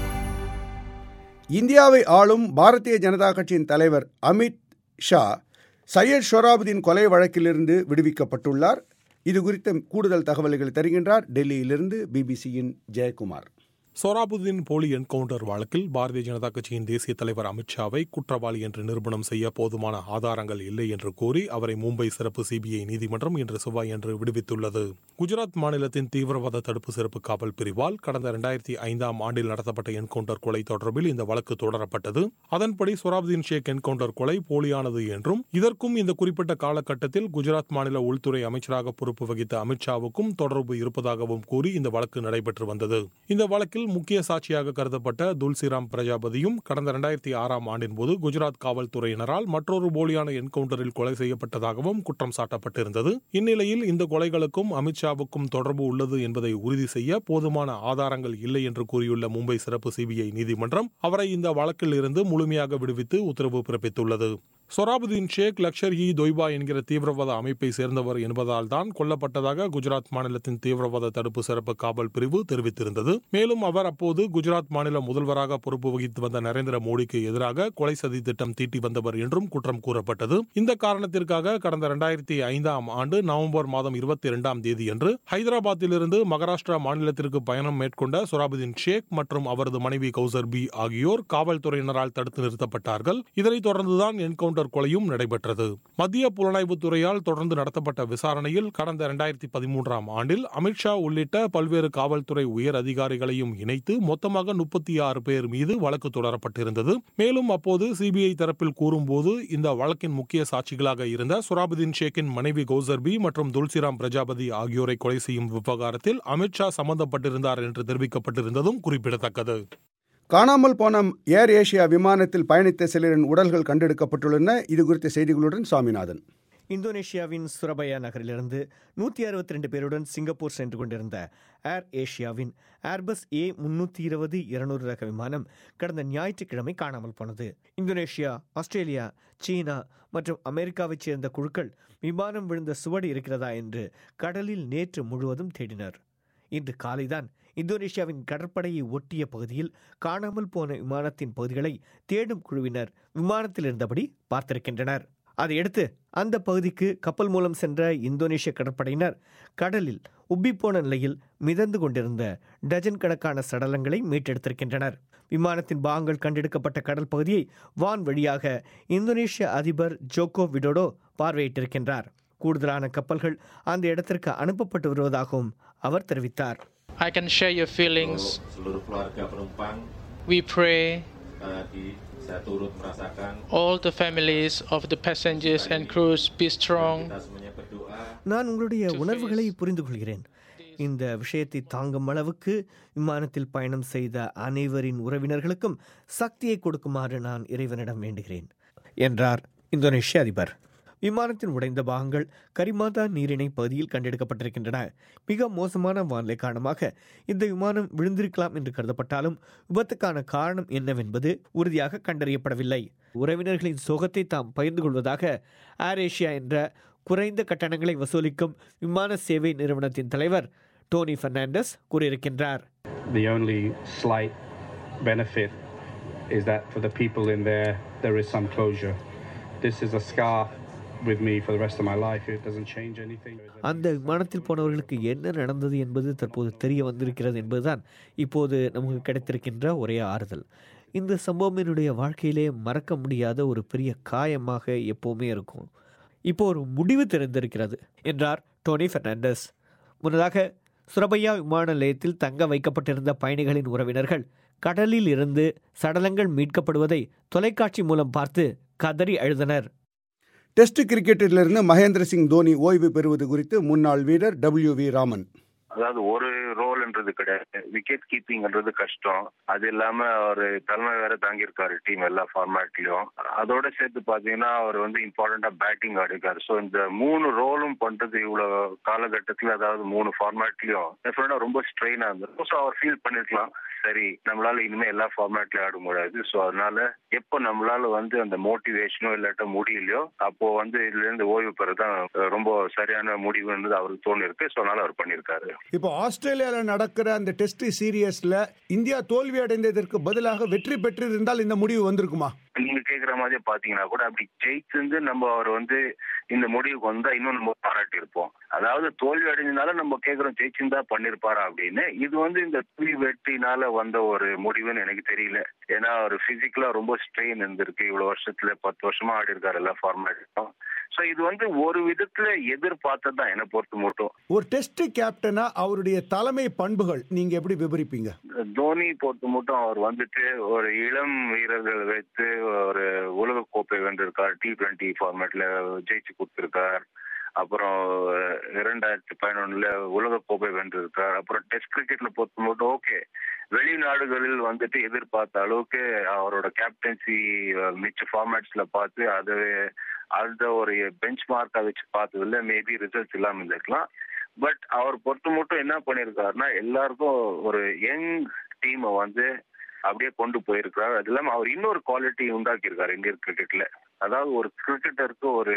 இந்தியாவை ஆளும் பாரதிய ஜனதா கட்சியின் தலைவர் அமித் ஷா சையத் ஷொராபுதீன் கொலை வழக்கிலிருந்து விடுவிக்கப்பட்டுள்ளார் இது குறித்த கூடுதல் தகவல்களை தருகின்றார் டெல்லியிலிருந்து பிபிசியின் ஜெயக்குமார் சோராபுதீன் போலி என்கவுண்டர் வழக்கில் பாரதிய ஜனதா கட்சியின் தேசிய தலைவர் அமித்ஷாவை குற்றவாளி என்று நிரூபணம் செய்ய போதுமான ஆதாரங்கள் இல்லை என்று கூறி அவரை மும்பை சிறப்பு சிபிஐ நீதிமன்றம் இன்று செவ்வாயன்று விடுவித்துள்ளது குஜராத் மாநிலத்தின் தீவிரவாத தடுப்பு சிறப்பு காவல் பிரிவால் கடந்த இரண்டாயிரத்தி ஐந்தாம் ஆண்டில் நடத்தப்பட்ட என்கவுண்டர் கொலை தொடர்பில் இந்த வழக்கு தொடரப்பட்டது அதன்படி சொராபுதீன் ஷேக் என்கவுண்டர் கொலை போலியானது என்றும் இதற்கும் இந்த குறிப்பிட்ட காலகட்டத்தில் குஜராத் மாநில உள்துறை அமைச்சராக பொறுப்பு வகித்த அமித்ஷாவுக்கும் தொடர்பு இருப்பதாகவும் கூறி இந்த வழக்கு நடைபெற்று வந்தது இந்த வழக்கில் முக்கிய சாட்சியாக கருதப்பட்ட துல்சிராம் பிரஜாபதியும் கடந்த இரண்டாயிரத்தி ஆறாம் ஆண்டின் போது குஜராத் காவல்துறையினரால் மற்றொரு போலியான என்கவுண்டரில் கொலை செய்யப்பட்டதாகவும் குற்றம் சாட்டப்பட்டிருந்தது இந்நிலையில் இந்த கொலைகளுக்கும் அமித்ஷாவுக்கும் தொடர்பு உள்ளது என்பதை உறுதி செய்ய போதுமான ஆதாரங்கள் இல்லை என்று கூறியுள்ள மும்பை சிறப்பு சிபிஐ நீதிமன்றம் அவரை இந்த வழக்கில் இருந்து முழுமையாக விடுவித்து உத்தரவு பிறப்பித்துள்ளது சொராபுதீன் ஷேக் லக்ஷர் இ தொய்பா என்கிற தீவிரவாத அமைப்பை சேர்ந்தவர் என்பதால் தான் கொல்லப்பட்டதாக குஜராத் மாநிலத்தின் தீவிரவாத தடுப்பு சிறப்பு காவல் பிரிவு தெரிவித்திருந்தது மேலும் அவர் அப்போது குஜராத் மாநில முதல்வராக பொறுப்பு வகித்து வந்த நரேந்திர மோடிக்கு எதிராக கொலை சதி திட்டம் தீட்டி வந்தவர் என்றும் குற்றம் கூறப்பட்டது இந்த காரணத்திற்காக கடந்த இரண்டாயிரத்தி ஐந்தாம் ஆண்டு நவம்பர் மாதம் இருபத்தி இரண்டாம் தேதியன்று ஹைதராபாத்திலிருந்து மகாராஷ்டிரா மாநிலத்திற்கு பயணம் மேற்கொண்ட சொராபுதீன் ஷேக் மற்றும் அவரது மனைவி கௌசர் பி ஆகியோர் காவல்துறையினரால் தடுத்து நிறுத்தப்பட்டார்கள் இதனைத் தொடர்ந்துதான் என்கவுண்டர் கொலையும் நடைபெற்றது மத்திய புலனாய்வுத் துறையால் தொடர்ந்து நடத்தப்பட்ட விசாரணையில் கடந்த இரண்டாயிரத்தி பதிமூன்றாம் ஆண்டில் அமித்ஷா உள்ளிட்ட பல்வேறு காவல்துறை உயர் அதிகாரிகளையும் இணைத்து மொத்தமாக முப்பத்தி ஆறு பேர் மீது வழக்கு தொடரப்பட்டிருந்தது மேலும் அப்போது சிபிஐ தரப்பில் கூறும்போது இந்த வழக்கின் முக்கிய சாட்சிகளாக இருந்த சுராபுதீன் ஷேக்கின் மனைவி கௌசர்பி மற்றும் துல்சிராம் பிரஜாபதி ஆகியோரை கொலை செய்யும் விவகாரத்தில் அமித்ஷா சம்பந்தப்பட்டிருந்தார் என்று தெரிவிக்கப்பட்டிருந்ததும் குறிப்பிடத்தக்கது காணாமல் போன ஏர் ஏசியா விமானத்தில் பயணித்த சிலரின் உடல்கள் கண்டெடுக்கப்பட்டுள்ளன இது குறித்த செய்திகளுடன் சுவாமிநாதன் இந்தோனேஷியாவின் சுரபயா நகரிலிருந்து நூற்றி அறுபத்தி ரெண்டு பேருடன் சிங்கப்பூர் சென்று கொண்டிருந்த ஏர் ஏஷியாவின் ஏர்பஸ் ஏ முன்னூற்றி இருபது இருநூறு ரக விமானம் கடந்த ஞாயிற்றுக்கிழமை காணாமல் போனது இந்தோனேஷியா ஆஸ்திரேலியா சீனா மற்றும் அமெரிக்காவைச் சேர்ந்த குழுக்கள் விமானம் விழுந்த சுவடு இருக்கிறதா என்று கடலில் நேற்று முழுவதும் தேடினர் இன்று காலைதான் இந்தோனேஷியாவின் கடற்படையை ஒட்டிய பகுதியில் காணாமல் போன விமானத்தின் பகுதிகளை தேடும் குழுவினர் விமானத்தில் இருந்தபடி பார்த்திருக்கின்றனர் அதையடுத்து அந்த பகுதிக்கு கப்பல் மூலம் சென்ற இந்தோனேஷிய கடற்படையினர் கடலில் உப்பிப்போன நிலையில் மிதந்து கொண்டிருந்த டஜன் கணக்கான சடலங்களை மீட்டெடுத்திருக்கின்றனர் விமானத்தின் பாகங்கள் கண்டெடுக்கப்பட்ட கடல் பகுதியை வான் வழியாக இந்தோனேஷிய அதிபர் ஜோகோ விடோடோ பார்வையிட்டிருக்கின்றார் கூடுதலான கப்பல்கள் அந்த இடத்திற்கு அனுப்பப்பட்டு வருவதாகவும் அவர் தெரிவித்தார் I can share your feelings. seluruh keluarga penumpang We pray sekali lagi saya turut merasakan all the families of the passengers and crews be strong. kita semuanya berdoa நான் உங்களுடைய உணர்வுகளை புரிந்து கொள்கிறேன் இந்த விஷயத்தை தாங்கும் அளவுக்கு விமானத்தில் பயணம் செய்த அனைவரின் உறவினர்களுக்கும் சக்தியை கொடுக்குமாறு நான் இறைவனிடம் வேண்டுகிறேன் என்றார் இந்தோனேஷிய அதிபர் விமானத்தின் உடைந்த பாகங்கள் கரிமாதா நீரிணை பகுதியில் கண்டெடுக்கப்பட்டிருக்கின்றன மிக மோசமான வானிலை காரணமாக இந்த விமானம் விழுந்திருக்கலாம் என்று கருதப்பட்டாலும் விபத்துக்கான காரணம் என்னவென்பது உறுதியாக கண்டறியப்படவில்லை உறவினர்களின் சோகத்தை தாம் பகிர்ந்து கொள்வதாக ஏர் ஏஷியா என்ற குறைந்த கட்டணங்களை வசூலிக்கும் விமான சேவை நிறுவனத்தின் தலைவர் டோனி பெர்னாண்டஸ் கூறியிருக்கின்றார் The only slight benefit is that for the people in there, there is some closure. This is a scar with me for the rest of my life. It doesn't change anything. அந்த விமானத்தில் போனவர்களுக்கு என்ன நடந்தது என்பது தற்போது தெரிய வந்திருக்கிறது என்பதுதான் இப்போது நமக்கு கிடைத்திருக்கின்ற ஒரே ஆறுதல் இந்த சம்பவம் என்னுடைய வாழ்க்கையிலே மறக்க முடியாத ஒரு பெரிய காயமாக எப்போவுமே இருக்கும் இப்போ ஒரு முடிவு தெரிந்திருக்கிறது என்றார் டோனி பெர்னாண்டஸ் முன்னதாக சுரபையா விமான நிலையத்தில் தங்க வைக்கப்பட்டிருந்த பயணிகளின் உறவினர்கள் கடலில் இருந்து சடலங்கள் மீட்கப்படுவதை தொலைக்காட்சி மூலம் பார்த்து கதறி அழுதனர் டெஸ்ட் கிரிக்கெட்டிலிருந்து மகேந்திர சிங் தோனி ஓய்வு பெறுவது குறித்து முன்னாள் வீரர் டபிள்யூ வி ராமன் அதாவது ஒரு ரோல்ன்றது கிடையாது விக்கெட் கீப்பிங்ன்றது கஷ்டம் அது இல்லாம அவர் தலைமை வேற தாங்கியிருக்காரு டீம் எல்லா ஃபார்மேட்லயும் அதோட சேர்த்து பாத்தீங்கன்னா அவர் வந்து இம்பார்ட்டண்டா பேட்டிங் ஆடிருக்காரு ஸோ இந்த மூணு ரோலும் பண்றது இவ்வளவு காலகட்டத்துல அதாவது மூணு ஃபார்மேட்லயும் டெஃபினட்டா ரொம்ப ஸ்ட்ரெயினா இருந்தது ஸோ அவர் ஃபீல் பண்ணிருக்கலாம் சரி நம்மளால இனிமே எல்லா ஃபார்மேட்லயும் ஆட முடியாது ஸோ அதனால எப்போ நம்மளால வந்து அந்த மோட்டிவேஷனோ இல்லாட்ட முடியலையோ அப்போ வந்து இதுல இருந்து ஓய்வு பெறதான் ரொம்ப சரியான முடிவுன்றது அவருக்கு தோணி இருக்கு ஸோ அதனால அவர் பண்ணியிருக்காரு இப்போ ஆஸ்திரேலியாவில் நடக்கிற அந்த டெஸ்ட் சீரியஸ்ல இந்தியா தோல்வி அடைந்ததற்கு பதிலாக வெற்றி பெற்றிருந்தால் இந்த முடிவு வந்திருக்குமா நீங்க கேக்குற மாதிரி பாத்தீங்கன்னா கூட அப்படி ஜெயிச்சிருந்து நம்ம அவர் வந்து இந்த முடிவுக்கு வந்தா இன்னும் நம்ம பாராட்டி இருப்போம் அதாவது தோல்வி அடைஞ்சதுனால நம்ம கேக்குறோம் ஜெயிச்சிருந்தா பண்ணிருப்பாரா அப்படின்னு இது வந்து இந்த தோல்வி வெற்றினால வந்த ஒரு முடிவுன்னு எனக்கு தெரியல ஏன்னா அவர் பிசிக்கலா ரொம்ப ஸ்ட்ரெயின் இருந்திருக்கு இவ்வளவு வருஷத்துல பத்து வருஷமா ஆடி இருக்காரு எல்லா ஃபார்மேட்டும் சோ இது வந்து ஒரு விதத்துல எதிர்பார்த்ததுதான் என்னை பொறுத்து மட்டும் ஒரு டெஸ்ட் கேப்டனா அவருடைய தலைமை பண்புகள் நீங்க எப்படி விவரிப்பீங்க தோனி பொறுத்து மட்டும் அவர் வந்துட்டு ஒரு இளம் வீரர்கள் வைத்து ஒரு உலக கோப்பை வென்றிருக்கார் டி டுவெண்ட்டி ஃபார்மேட்ல ஜெயிச்சு கொடுத்திருக்கார் அப்புறம் இரண்டாயிரத்தி பதினொன்னுல உலக கோப்பை வென்றிருக்கார் அப்புறம் டெஸ்ட் கிரிக்கெட்ல பொறுத்த மட்டும் ஓகே வெளிநாடுகளில் வந்துட்டு எதிர்பார்த்த அளவுக்கு அவரோட கேப்டன்சி மிச்ச ஃபார்மேட்ஸ்ல பார்த்து அது அந்த ஒரு பெஞ்ச் மார்க்கா வச்சு பார்த்ததுல மேபி ரிசல்ட்ஸ் இல்லாம இருந்திருக்கலாம் பட் அவர் பொறுத்த மட்டும் என்ன பண்ணிருக்காருன்னா எல்லாருக்கும் ஒரு யங் டீமை வந்து அப்படியே கொண்டு போயிருக்கிறார் அது இல்லாம அவர் இன்னொரு குவாலிட்டி உண்டாக்கியிருக்காரு இந்தியன் கிரிக்கெட்ல அதாவது ஒரு கிரிக்கெட்டருக்கு ஒரு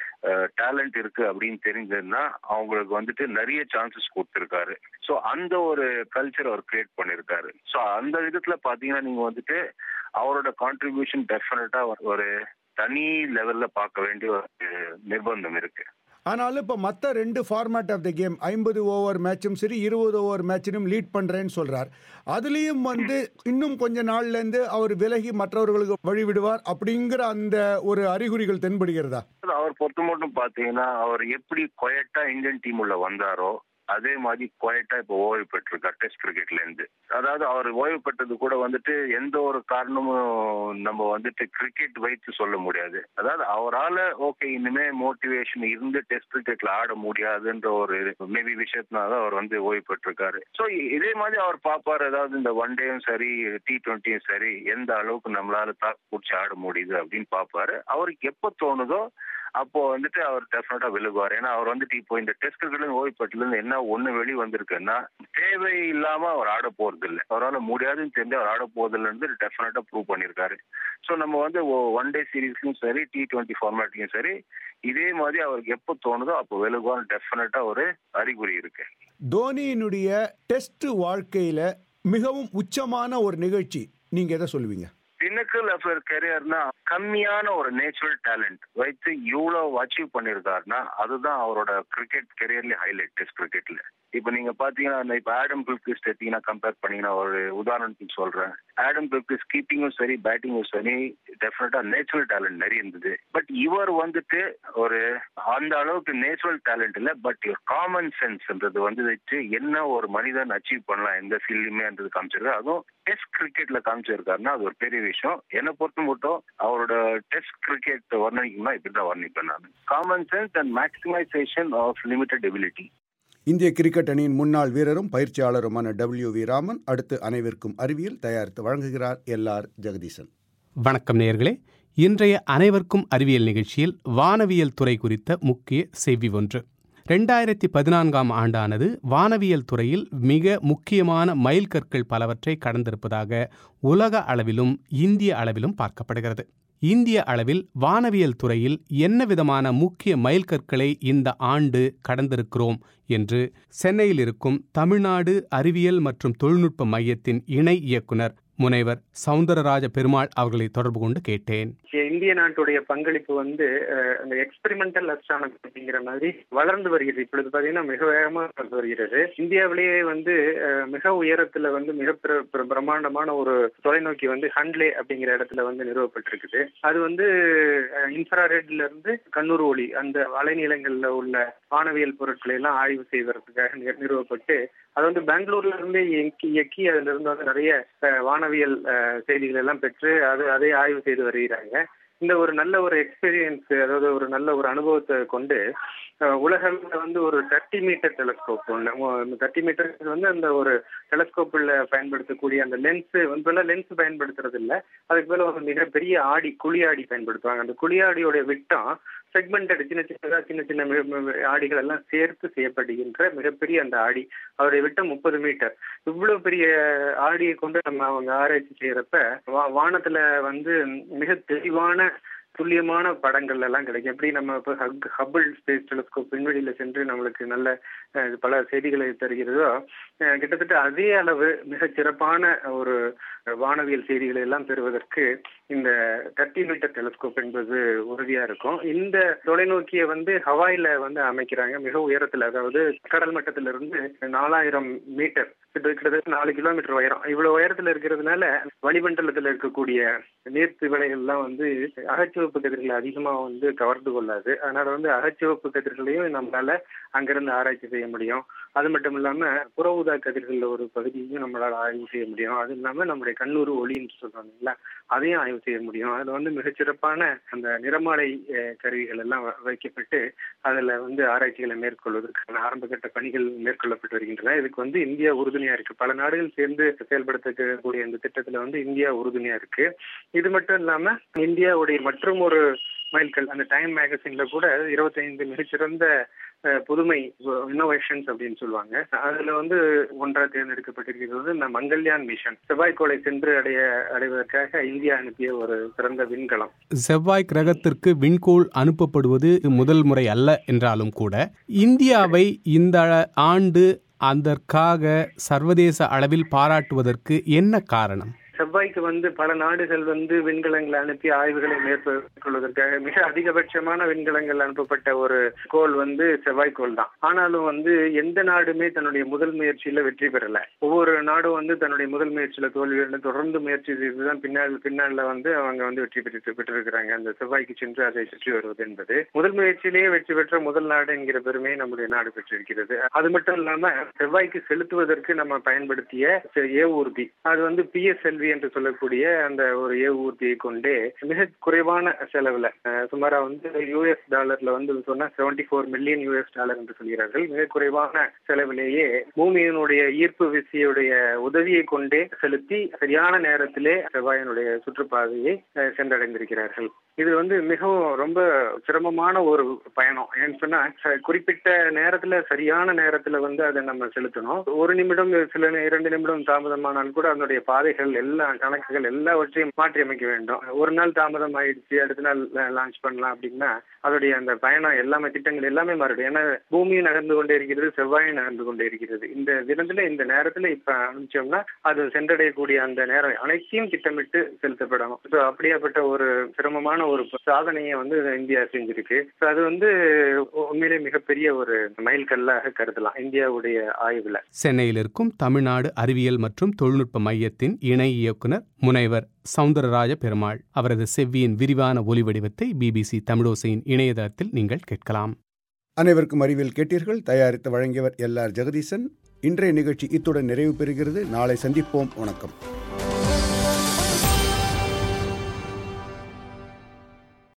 டேலண்ட் இருக்கு அப்படின்னு தெரிஞ்சதுன்னா அவங்களுக்கு வந்துட்டு நிறைய சான்சஸ் கொடுத்துருக்காரு ஸோ அந்த ஒரு கல்ச்சர் அவர் கிரியேட் பண்ணிருக்காரு ஸோ அந்த விதத்துல பாத்தீங்கன்னா நீங்க வந்துட்டு அவரோட கான்ட்ரிபியூஷன் டெஃபினட்டா ஒரு தனி லெவல்ல பார்க்க வேண்டிய ஒரு நிர்பந்தம் இருக்கு ஆனாலும் இப்போ மற்ற ரெண்டு ஃபார்மேட் ஆஃப் த கேம் ஐம்பது ஓவர் மேட்சும் சரி இருபது ஓவர் மேட்சிலும் லீட் பண்ணுறேன்னு சொல்கிறார் அதுலேயும் வந்து இன்னும் கொஞ்ச நாள்லேருந்து அவர் விலகி மற்றவர்களுக்கு வழிவிடுவார் அப்படிங்கிற அந்த ஒரு அறிகுறிகள் தென்படுகிறதா அவர் பொறுத்த மட்டும் பார்த்தீங்கன்னா அவர் எப்படி கொயட்டா இந்தியன் டீம் உள்ள வந்தாரோ அதே மாதிரி குவாய்ட்டா இப்போ ஓய்வு பெற்றிருக்கார் டெஸ்ட் கிரிக்கெட்ல இருந்து அதாவது அவர் ஓய்வு பெற்றது கூட வந்துட்டு எந்த ஒரு காரணமும் நம்ம வந்துட்டு கிரிக்கெட் வைத்து சொல்ல முடியாது அதாவது அவரால் ஓகே இனிமே மோட்டிவேஷன் இருந்து டெஸ்ட் கிரிக்கெட்ல ஆட முடியாதுன்ற ஒரு மேபி விஷயத்தினால அவர் வந்து ஓய்வு பெற்றிருக்காரு ஸோ இதே மாதிரி அவர் பார்ப்பார் ஏதாவது இந்த ஒன் டேயும் சரி டி ட்வெண்ட்டியும் சரி எந்த அளவுக்கு நம்மளால தாக்கு பிடிச்சி ஆட முடியுது அப்படின்னு பார்ப்பாரு அவருக்கு எப்போ தோணுதோ அப்போ வந்துட்டு அவர் டெஃபினட்டா விழுகுவார் ஏன்னா அவர் வந்துட்டு இப்போ இந்த டெஸ்ட் கிரிக்கெட்ல ஓய்வுபட்டுல இருந்து என்ன ஒண்ணு வெளி வந்திருக்குன்னா தேவை இல்லாம அவர் ஆட போறது இல்லை அவரால் முடியாதுன்னு தெரிஞ்சு அவர் ஆட போறது இல்லைன்னு டெஃபினட்டா ப்ரூவ் பண்ணிருக்காரு ஸோ நம்ம வந்து ஒன் டே சீரீஸ்லயும் சரி டி டுவெண்ட்டி ஃபார்மேட்லயும் சரி இதே மாதிரி அவருக்கு எப்போ தோணுதோ அப்போ வெளுகுவான்னு டெஃபினட்டா ஒரு அறிகுறி இருக்கு தோனியினுடைய டெஸ்ட் வாழ்க்கையில மிகவும் உச்சமான ஒரு நிகழ்ச்சி நீங்க எதை சொல்லுவீங்க பின்னக்கல் ஆஃப் கரியர்னா கம்மியான ஒரு நேச்சுரல் டேலண்ட் வைத்து இவ்வளவு அச்சீவ் பண்ணிருக்காருன்னா அதுதான் அவரோட கிரிக்கெட் கெரியர்ல ஹைலைட் டெஸ்ட் கிரிக்கெட்ல இப்ப நீங்க பாத்தீங்கன்னா இப்ப ஆடம் கில்கிஸ்ட் எடுத்தீங்கன்னா கம்பேர் பண்ணீங்கன்னா ஒரு உதாரணத்துக்கு சொல்றேன் ஆடம் கில்கிஸ்ட் கீப்பிங்கும் சரி பேட்டிங்கும் சரி டெஃபினட்டா நேச்சுரல் டேலண்ட் நிறைய இருந்தது பட் இவர் வந்துட்டு ஒரு அந்த அளவுக்கு நேச்சுரல் டேலண்ட் இல்ல பட் ஒரு காமன் சென்ஸ்ன்றது வந்து வச்சு என்ன ஒரு மனிதன் அச்சீவ் பண்ணலாம் எந்த ஃபீல்டுமேன்றது காமிச்சிருக்காரு அதுவும் டெஸ்ட் கிரிக்கெட்ல காமிச்சிருக்காருன்னா அது ஒரு பெரிய விஷயம் என்னை பொறுத்த மட்டும் அவரோட டெஸ்ட் கிரிக்கெட் வர்ணிக்கணும்னா இப்படிதான் வர்ணிப்பேன் நான் common sense and maximisation of limited ability இந்திய கிரிக்கெட் அணியின் முன்னாள் வீரரும் பயிற்சியாளருமான டபிள்யூ வி ராமன் அடுத்து அனைவருக்கும் அறிவியல் தயாரித்து வழங்குகிறார் எல் ஆர் ஜெகதீசன் வணக்கம் நேயர்களே இன்றைய அனைவருக்கும் அறிவியல் நிகழ்ச்சியில் வானவியல் துறை குறித்த முக்கிய செய்தி ஒன்று ரெண்டாயிரத்தி பதினான்காம் ஆண்டானது வானவியல் துறையில் மிக முக்கியமான மைல்கற்கள் பலவற்றை கடந்திருப்பதாக உலக அளவிலும் இந்திய அளவிலும் பார்க்கப்படுகிறது இந்திய அளவில் வானவியல் துறையில் என்ன விதமான முக்கிய மைல்கற்களை இந்த ஆண்டு கடந்திருக்கிறோம் என்று சென்னையில் இருக்கும் தமிழ்நாடு அறிவியல் மற்றும் தொழில்நுட்ப மையத்தின் இணை இயக்குனர் முனைவர் சவுந்தரராஜ பெருமாள் அவர்களை தொடர்பு கொண்டு கேட்டேன் இந்திய நாட்டுடைய பங்களிப்பு வந்து அஹ், அந்த எக்ஸ்பெரிமெண்டல் அஸ்ட்ரானமி அப்படிங்கிற மாதிரி வளர்ந்து வருகிறது இப்பொழுது பாத்தீங்கன்னா மிக வேகமாக வளர்ந்து வருகிறது இந்தியாவிலேயே வந்து அஹ், மிக உயரத்துல வந்து மிக பிர- பிர- பிரம்மாண்டமான ஒரு தொலைநோக்கி வந்து ஹண்ட்லே அப்படிங்கிற இடத்துல வந்து நிறுவப்பட்டிருக்குது அது வந்து இன்ஃப்ராரெட்ல இருந்து கண்ணூர் ஒளி அந்த அலைநீளங்கள்ல உள்ள வானவியல் பொருட்களை எல்லாம் ஆய்வு செய்வதற்காக நிறு- நிறுவப்பட்டு அது வந்து பெங்களூர்ல இருந்தே இயக்கி இயக்கி அதுல இருந்து வந்து நிறைய அஹ், வானவியல் அஹ், செய்திகள் எல்லாம் பெற்று அது அதை ஆய்வு செய்து வருகிறாங்க இந்த ஒரு நல்ல ஒரு எக்ஸ்பீரியன்ஸ் அதாவது ஒரு நல்ல ஒரு அனுபவத்தை கொண்டு அஹ், உலகளவுல வந்து ஒரு தேர்ட்டி மீட்டர் டெலஸ்கோப் ஒன்று தேர்ட்டி மீட்டர் வந்து அந்த ஒரு டெலஸ்கோப்பில் பயன்படுத்தக்கூடிய அந்த லென்ஸ் இப்பெல்லாம் லென்ஸ் பயன்படுத்துறது இல்ல அதுக்கு மேல ஒரு மிகப்பெரிய ஆடி குழியாடி பயன்படுத்துவாங்க அந்த குழியாடியோட விட்டம் செக்மெண்டட் சின்ன சின்னதா சின்ன சின்ன மி- மி- ஆடிகள் எல்லாம் சேர்த்து செய்யப்படுகின்ற மிகப்பெரிய அந்த ஆடி அவருடைய விட்டம் முப்பது மீட்டர் இவ்வளவு பெரிய ஆடியை கொண்டு நம்ம அவங்க ஆராய்ச்சி செய்யறப்ப வா- வானத்துல வந்து மிக தெளிவான துல்லியமான படங்கள் எல்லாம் கிடைக்கும் எப்படி நம்ம இப்போ ஹக் ஹபிள் ஸ்பேஸ் டெலிஸ்கோப் விண்வெளியில சென்று நம்மளுக்கு நல்ல அஹ், பல செய்திகளை தருகிறதோ அஹ், கிட்டத்தட்ட அதே அளவு மிகச் சிறப்பான ஒரு வானவியல் செய்திகளை எல்லாம் பெறுவதற்கு இந்த தேர்ட்டி மீட்டர் டெலிஸ்கோப் என்பது உறுதியா இருக்கும் இந்த தொலைநோக்கியை வந்து ஹவாயில வந்து அமைக்கிறாங்க மிக உயரத்துல அதாவது கடல் மட்டத்துல இருந்து நாலாயிரம் மீட்டர் கிட்ட- கிட்டத்தட்ட நாலு கிலோமீட்டர் உயரம் இவ்வளவு உயரத்துல இருக்கிறதுனால வளிமண்டலத்துல இருக்கக்கூடிய நீர்த்திவளைகள் எல்லாம் வந்து அகச்சிவப்பு கதிர்களை அதிகமா வந்து கவர்ந்து கொள்ளாது அதனால வந்து அகச்சிவப்பு கதிர்களையும் நம்மளால அங்கிருந்து ஆராய்ச்சி செய்ய முடியும் அது மட்டும் இல்லாம புற ஊதா கதிர்கள்ல ஒரு பகுதியையும் நம்மளால ஆய்வு செய்ய முடியும் அது இல்லாம நம்முடைய கண்ணூர் ஒளின்னு சொல்றாங்க இல்ல அதையும் ஆய்வு செய்ய முடியும் அதுல வந்து மிகச்சிறப்பான அந்த நிறமாலை அஹ், கருவிகள் எல்லாம் வ- வைக்கப்பட்டு அதுல வந்து ஆராய்ச்சிகளை மேற்கொள்வதற்கான ஆரம்ப கட்ட பணிகள் மேற்கொள்ளப்பட்டு வருகின்றன இதுக்கு வந்து இந்தியா உறுதுணையா இருக்கு பல நாடுகள் சேர்ந்து செயல்படுத்தக்கூடிய இந்த திட்டத்துல வந்து இந்தியா உறுதுணையா இருக்கு இது மட்டும் இல்லாம இந்தியாவுடைய மற்றும் ஒரு மைல்கல் அந்த டைம் மேகசின்ல கூட இருபத்தைந்து மிகச்சிறந்த அஹ், புதுமை இன்னோவேஷன்ஸ் அப்படின்னு சொல்லுவாங்க அதுல வந்து ஒன்றா தேர்ந்தெடுக்கப்பட்டிருக்கிறது இந்த மங்கல்யான் மிஷன் செவ்வாய்க்கோளை சென்று அடைய அடைவதற்காக இந்தியா அனுப்பிய ஒரு சிறந்த விண்கலம் செவ்வாய் கிரகத்திற்கு விண்கோள் அனுப்பப்படுவது முதல் முறை அல்ல என்றாலும் கூட இந்தியாவை இந்த ஆண்டு அதற்காக சர்வதேச அளவில் பாராட்டுவதற்கு என்ன காரணம் செவ்வாய்க்கு வந்து பல நாடுகள் வந்து விண்கலங்களை அனுப்பி ஆய்வுகளை மேற்கொள்வதற்காக மிக அதிகபட்சமான விண்கலங்கள் அனுப்பப்பட்ட ஒரு கோள் வந்து செவ்வாய் கோள் தான் ஆனாலும் வந்து எந்த நாடுமே தன்னுடைய முதல் முயற்சியில வெற்றி பெறல ஒவ்வொரு நாடும் வந்து தன்னுடைய முதல் முயற்சியில தோல்வி அடைந்து தொடர்ந்து முயற்சி செய்துதான் பின்னால் பின்னால வந்து அவங்க வந்து வெற்றி பெற்று பெற்றிருக்கிறாங்க அந்த செவ்வாய்க்கு சென்று அதை சுற்றி வருவது என்பது முதல் முயற்சியிலேயே வெற்றி பெற்ற முதல் நாடு என்கிற பெருமையை நம்முடைய நாடு பெற்றிருக்கிறது அது மட்டும் இல்லாம செவ்வாய்க்கு செலுத்துவதற்கு நம்ம பயன்படுத்திய ஏவூர்தி அது வந்து பிஎஸ்எல்வி என்று சொல்லக்கூடிய அந்த ஒரு ஏவூர்தியை கொண்டே மிக குறைவான செலவுல அஹ், சுமாரா வந்து யூஎஸ் டாலர்ல வந்து சொன்னா seventy four million US dollar என்று சொல்கிறார்கள் மிக குறைவான செலவிலேயே பூமியினுடைய ஈர்ப்பு விசையுடைய உதவியை கொண்டே செலுத்தி சரியான நேரத்திலே செவ்வாயினுடைய சுற்றுப்பாதையை அஹ், சென்றடைந்திருக்கிறார்கள் இது வந்து மிகவும் ரொம்ப சிரமமான ஒரு பயணம் ஏன்னு சொன்னா ச- குறிப்பிட்ட நேரத்துல சரியான நேரத்துல வந்து அதை நம்ம செலுத்தணும் ஒரு நிமிடம் சில நே- இரண்டு நிமிடம் தாமதமானால் கூட அதனுடைய பாதைகள் எல்லா கணக்குகள் எல்லாவற்றையும் மாற்றி அமைக்க வேண்டும் ஒரு நாள் தாமதம் ஆயிடுச்சு அடுத்த நாள் லான்ச் பண்ணலாம் அப்படின்னா அதோடைய அந்த பயணம் எல்லாமே திட்டங்கள் எல்லாமே மாறிடும் ஏன்னா பூமியும் நகர்ந்து கொண்டே இருக்கிறது செவ்வாயும் நகர்ந்து கொண்டே இருக்கிறது இந்த தினத்துல இந்த நேரத்துல இப்ப அனுப்பிச்சோம்னா அது சென்றடையக்கூடிய அந்த நேரம் அனைத்தையும் திட்டமிட்டு செலுத்தப்படணும் So, அப்படியாப்பட்ட ஒரு சிரமமான ஒரு சாதனையை வந்து இந்தியா செஞ்சிருக்கு So, அது வந்து உண்மையிலே மிகப்பெரிய ஒரு மைல்கல்லாக கருதலாம் இந்தியாவுடைய ஆய்வுல சென்னையில் இருக்கும் தமிழ்நாடு அறிவியல் மற்றும் தொழில்நுட்ப மையத்தின் இணை இயக்குனர் முனைவர் சவுந்தரராஜ பெருமாள் அவரது செவ்வியின் விரிவான ஒலிவடிவத்தை பிபிசி தமிழோசையின் இணையதளத்தில் நீங்கள் கேட்கலாம் அனைவருக்கும் அறிவியல் கேட்டீர்கள் தயாரித்து வழங்கியவர் எல் ஆர் ஜெகதீசன் இன்றைய நிகழ்ச்சி இத்துடன் நிறைவு பெறுகிறது நாளை சந்திப்போம் வணக்கம்